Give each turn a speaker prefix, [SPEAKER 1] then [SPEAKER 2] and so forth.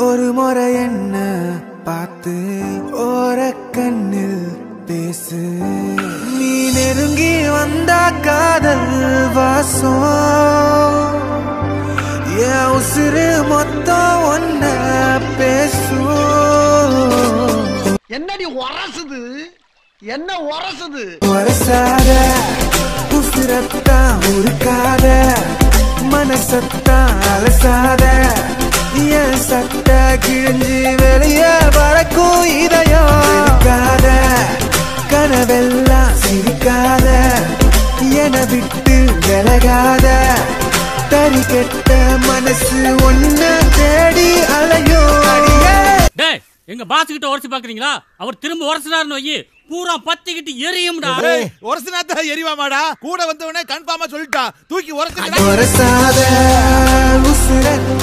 [SPEAKER 1] ஒரு முறை என்ன பார்த்து ஓர கண்ணில் பேசு நீ நெருங்கி வந்த காதல் வாசம் என் உசுறு மொத்தம் ஒன்ன பேசும்
[SPEAKER 2] என்னடி உரசுது என்ன உரசுது
[SPEAKER 1] வரசாத உசுரத்தான் உருக்காத மனசத்தான் அலசாத என் சட்ட கிழிஞ்சு வெளிய பறக்கும் இதயம் இருக்காத கனவெல்லாம் சிரிக்காத என விட்டு விலகாத தறி கெட்ட மனசு ஒன்ன தேடி அலையும் அடியே
[SPEAKER 3] டேய் எங்க பாஸ் கிட்ட உரசி பாக்குறீங்களா அவர் திரும்ப உரசினாருன்னு வையி பூரா பத்திக்கிட்டு எரியும்டா
[SPEAKER 4] உரசினாத்தா எரிவாமாடா கூட வந்தவனே கன்ஃபார்மா சொல்லிட்டா தூக்கி உரசி
[SPEAKER 1] வரசாத உசுரத்தான்